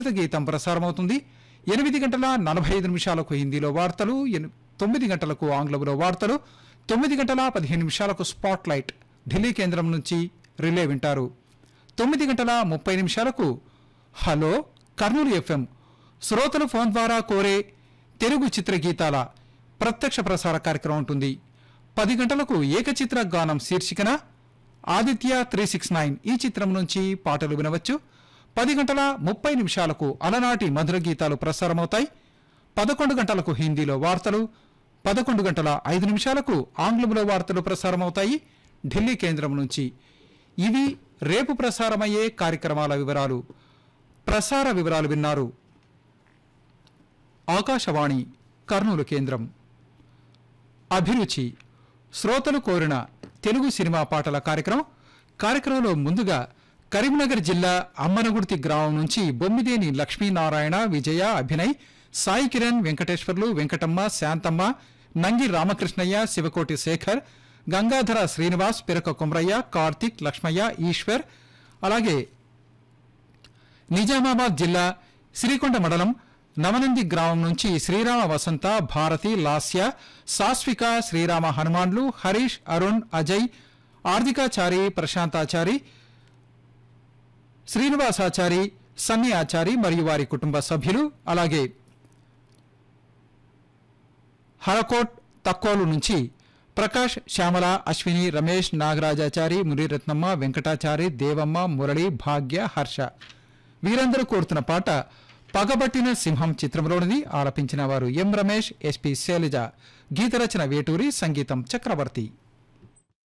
గీతం ప్రసారమవుతుంది ఎనిమిది గంటల నలభై ఐదు నిమిషాలకు హిందీలో వార్తలు ఎన్- తొమ్మిది గంటలకు ఆంగ్లంలో వార్తలు తొమ్మిది గంటల పదిహేను నిమిషాలకు స్పాట్ లైట్ ఢిల్లీ కేంద్రం నుంచి రిలే వింటారు తొమ్మిది గంటల ముప్పై నిమిషాలకు హలో కర్నూలు ఎఫ్ఎం శ్రోతలు ఫోన్ ద్వారా కోరే తెలుగు చిత్ర గీతాల ప్రత్యక్ష ప్రసార కార్యక్రమం ఉంటుంది పది గంటలకు ఏకచిత్ర గానం శీర్షికన ఆదిత్య త్రీ సిక్స్ నైన్ ఈ చిత్రం నుంచి పాటలు వినవచ్చు పది గంటల ముప్పై నిమిషాలకు అలనాటి మధుర గీతాలు ప్రసారమవుతాయి పదకొండు గంటలకు హిందీలో వార్తలు పదకొండు గంటల ఐదు నిమిషాలకు ఆంగ్లంలో వార్తలు ప్రసారమవుతాయి ఢిల్లీ కేంద్రం నుంచి ఇవి రేపు ప్రసారమయ్యే కార్యక్రమాల వివరాలు ప్రసార వివరాలు విన్నారు ఆకాశవాణి కర్నూలు కేంద్రం అభిరుచి శ్రోతలు కోరిన తెలుగు సినిమా పాటల కార్యక్రమం కార్యక్రమంలో ముందుగా కరీంనగర్ జిల్లా అమ్మనగుర్తి గ్రామం నుంచి బొమ్మిదేని లక్ష్మీనారాయణ విజయ అభినయ్ సాయి కిరణ్ వెంకటేశ్వర్లు వెంకటమ్మ శాంతమ్మ నంగి రామకృష్ణయ్య శివకోటి శేఖర్ గంగాధర శ్రీనివాస్ పిరక కుమ్రయ్య కార్తిక్ లక్ష్మయ్య ఈశ్వర్ అలాగే నిజామాబాద్ జిల్లా శ్రీకొండ మండలం నవనంది గ్రామం నుంచి శ్రీరామ వసంత భారతి లాస్య సాస్విక శ్రీరామ హనుమాన్లు హరీష్ అరుణ్ అజయ్ ఆర్థికాచారి ప్రశాంతాచారి శ్రీనివాసాచారి సన్ని ఆచారి మరియు వారి కుటుంబ సభ్యులు అలాగే హరకోట్ తక్కోలు నుంచి ప్రకాష్ శ్యామల అశ్విని రమేష్ నాగరాజాచారి మునిరత్నమ్మ వెంకటాచారి దేవమ్మ మురళి భాగ్య హర్ష వీరందరూ కోరుతున్న పాట పగబట్టిన సింహం చిత్రంలోనిది ఆలపించిన వారు ఎం రమేష్ ఎస్పి శైలజ గీత రచన వేటూరి సంగీతం చక్రవర్తి